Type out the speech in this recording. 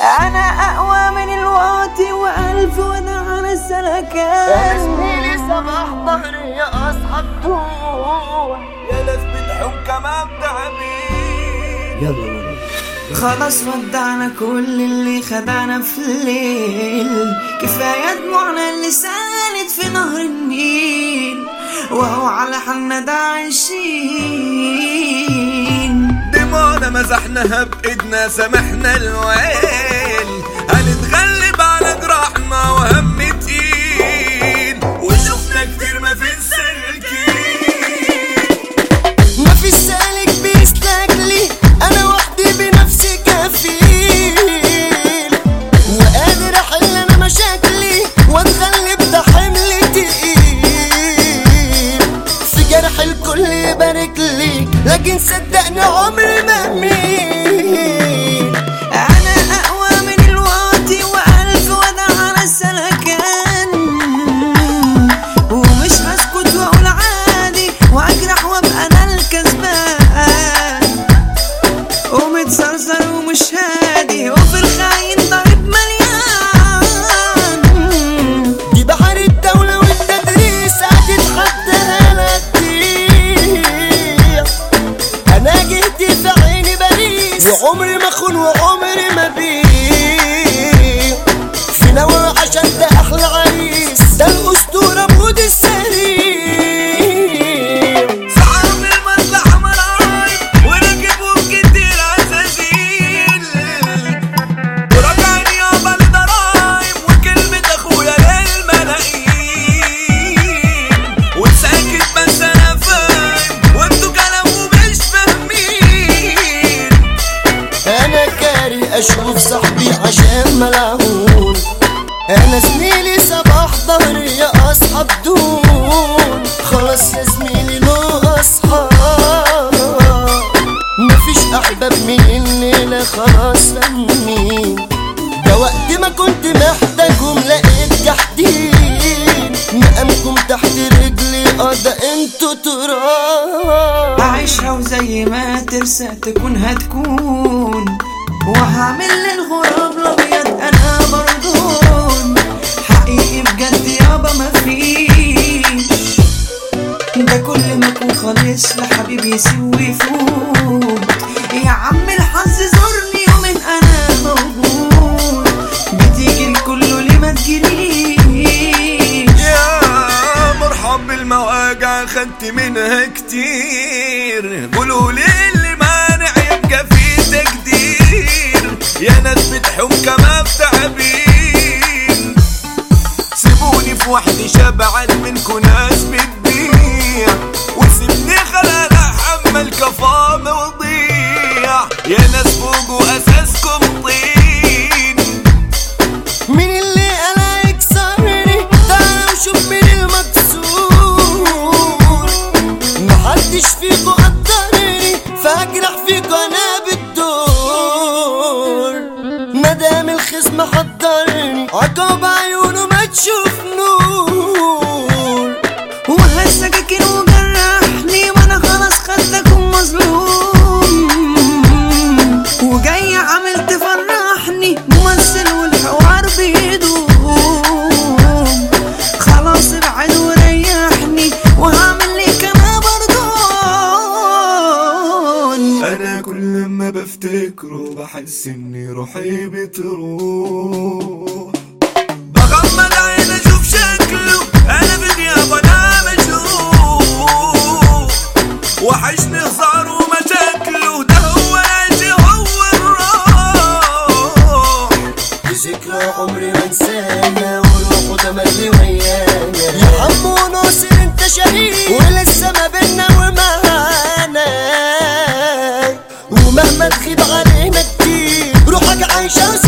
انا اقوى من الواطي والف وانا على السلكان زميلي صباح ظهري يا اصحاب طول يا ناس بتحب كمان تعبين خلاص ودعنا كل اللي خدعنا في الليل كفاية دموعنا اللي سالت في نهر النيل وهو على حالنا ده عايشين دموعنا مسحناها بايدنا سامحنا الويل هنتغلب على جراحنا وهم تقيل وشفنا كتير ما في السلكين مفيش سالك بيسلك لي انا وحدي بنفسي كفيل وقادر احل انا مشاكلي واتغلب ده حمل تقيل في جرح الكل يبارك لي لكن صدقني عمري ما مين انا اقوى من الواطي والف وضع على السلكان ومش هسكت واقول عادي واجرح وابقى انا الكسبان ومتسرسر ومش هادي وفي الخاين ضرب مليان دي بحر الدولة والتدريس هتتحدى لك انا جهدي في عيني باريس وعمري ما اخون وعمري ما بيع في نوى عشان ده احلى عريس ده الاسطورة بود السليم صعب المصلحة مراي وركبوا كتير عزازيل ورجعني يابا لضرايب وكلمة اخويا للملايين وساكت بس انا فاهم وانتوا كلامه مش فاهمين انا كاري اشوف صاحبي عشان ملعون انا زميلي صباح ظهري يا اصحاب دون خلاص يا زميلي له اصحاب مفيش احباب من الليله خلاص فاهمين ده وقت ما كنت محتاجهم لقيت جحدين مقامكم تحت رجلي اه ده انتوا تراب هعيشها وزي ما ترسى تكون هتكون وهعمل للغراب الابيض انا برضون حقيقي بجد يابا مفيش ده كل ما اكون خالص لحبيبي يسوي فوت يا عم الحظ زورني يومين انا موجود بتيجي الكل ليه ما تجيليش يا مرحب بالمواجع خدت منها كتير قولوا لي اللي مانع يبقى في تقدير يا ناس بتحب كمان تعبين سيبوني في وحدي شبعان منكو ناس بتبيع وسيبني خلال احمل كفام وضيع يا ناس فوقوا اساسكم طين مين اللي قال يكسرني تعالى وشوف مين المكسور محدش فيكو قدرني فاجرح فيكو انا بالدور مدام الخصم حضرني عقاب عيونه ما تشوف نور وهالسكاكين وجرحني وانا خلاص خدتكم مظلوم وجاي عامل تفرحني ممثل والحوار بيدوم خلاص ابعد وريحني وهعمل ليك انا برضون انا كل ما بفتكره بحس اني روحي بتروح بغمض عين اشوف شكله انا في غيابه انا مشوق وحشني هزاره ومشاكله ده هو العيش هو الروح ذكرى عمري ما انساها وروحه تملي ويانا يا حمو ناصر انت شهيد ولسه ما بينا ومعانا ومهما تغيب علينا كتير روحك عايشة